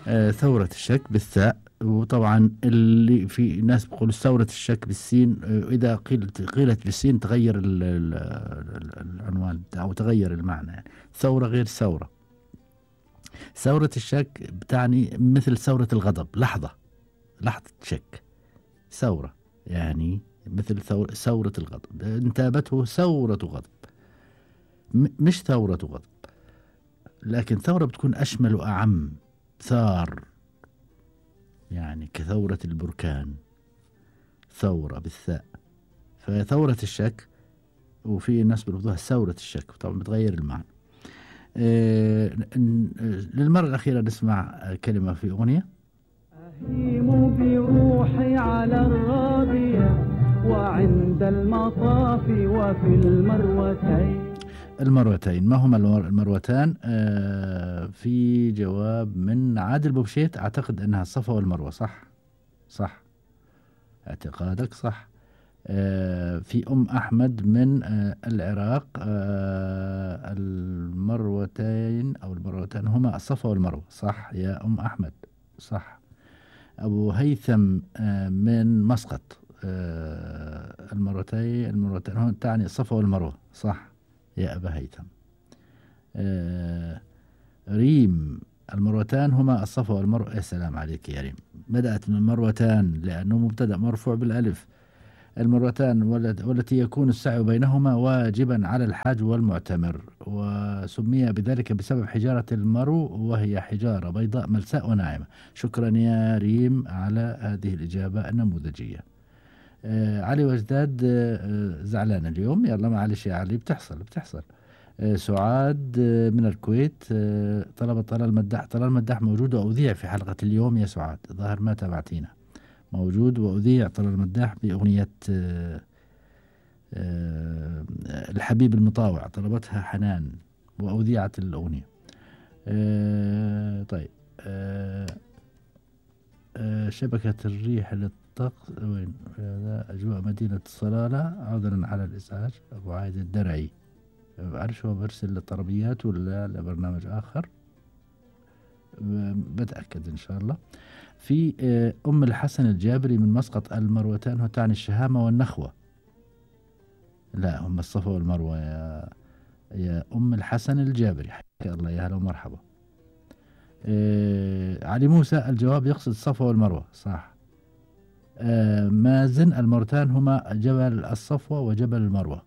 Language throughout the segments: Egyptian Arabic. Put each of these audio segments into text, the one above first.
آه، ثورة الشك بالثاء وطبعا اللي في ناس بيقولوا ثورة الشك بالسين آه، إذا قيلت قيلت بالسين تغير ال- ال- العنوان أو تغير المعنى يعني ثورة غير ثورة ثورة الشك بتعني مثل ثورة الغضب لحظة لحظة شك ثورة يعني مثل ثور- ثورة الغضب انتابته ثورة غضب م- مش ثورة غضب لكن ثورة بتكون أشمل وأعم ثار يعني كثورة البركان ثورة بالثاء فثورة الشك وفي ناس بيربطوها ثورة الشك طبعا بتغير المعنى آه، ن- آه، للمرة الأخيرة نسمع آه، كلمة في أغنية أهيم بروحي على الراضية وعند المطاف وفي المروتين المروتين ما هما المر- المروتان آه في جواب من عادل بوبشيت أعتقد أنها الصفا والمروة صح صح اعتقادك صح آه في أم أحمد من آه العراق آه المروتين أو المروتان هما الصفا والمروة صح يا أم أحمد صح أبو هيثم آه من مسقط آه المروتين المروتين هون تعني الصفا والمروة صح يا أبا هيثم آه ريم المروتان هما الصفا والمروة يا سلام عليك يا ريم بدأت من مروتان لأنه مبتدأ مرفوع بالألف المروتان والت- والتي يكون السعي بينهما واجبا على الحاج والمعتمر وسمي بذلك بسبب حجارة المرو وهي حجارة بيضاء ملساء وناعمة شكرا يا ريم على هذه الإجابة النموذجية آه علي وجداد آه آه، زعلان اليوم يلا معلش يا علي بتحصل بتحصل آه سعاد آه من الكويت آه طلبت طلال مداح طلال مداح موجود وأذيع في حلقة اليوم يا سعاد ظاهر ما تابعتينا موجود وأذيع طلال مداح بأغنية آه آه الحبيب المطاوع طلبتها حنان وأذيعت الأغنية آه طيب آه آه شبكة الريح للطقس وين هذا أجواء مدينة الصلالة عذرا على الإزعاج أبو عايد الدرعي ما بعرفش هو برسل للطربيات ولا لبرنامج آخر ب- بتأكد إن شاء الله في آه، أم الحسن الجابري من مسقط المروتان وتعني الشهامة والنخوة لا هم الصفا والمروة يا يا أم الحسن الجابري حياك الله يا هلا ومرحبا آه، علي موسى الجواب يقصد الصفا والمروة صح آه، مازن المرتان هما جبل الصفوة وجبل المروة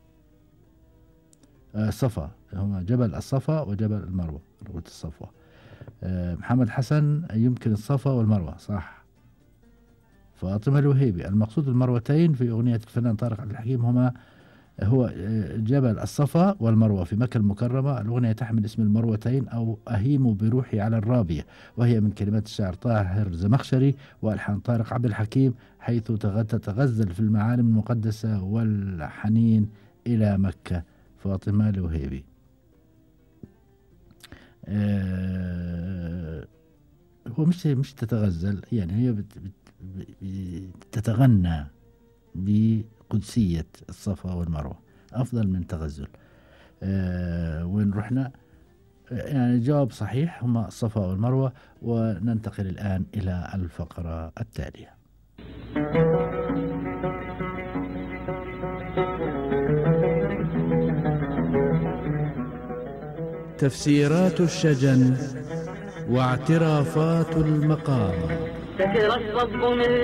آه، الصفا هما جبل الصفا وجبل المروة روة الصفوة آه، محمد حسن يمكن الصفا والمروة صح فاطمة الوهيبي المقصود المروتين في أغنية الفنان طارق عبد الحكيم هما هو آه، جبل الصفا والمروة في مكة المكرمة الأغنية تحمل اسم المروتين أو أهيم بروحي على الرابية وهي من كلمات الشاعر طاهر زمخشري وألحان طارق عبد الحكيم حيث تغ- تتغزل في المعالم المقدسة والحنين إلى مكة فاطمة الوهيبي آه، هو مش مش تتغزل يعني هي بت بت بت- تتغنى بقدسية الصفا والمروة أفضل من تغزل آه وين رحنا آه، يعني الجواب صحيح هما الصفا والمروة وننتقل الآن إلى الفقرة التالية تفسيرات الشجن واعترافات المقام تترصد من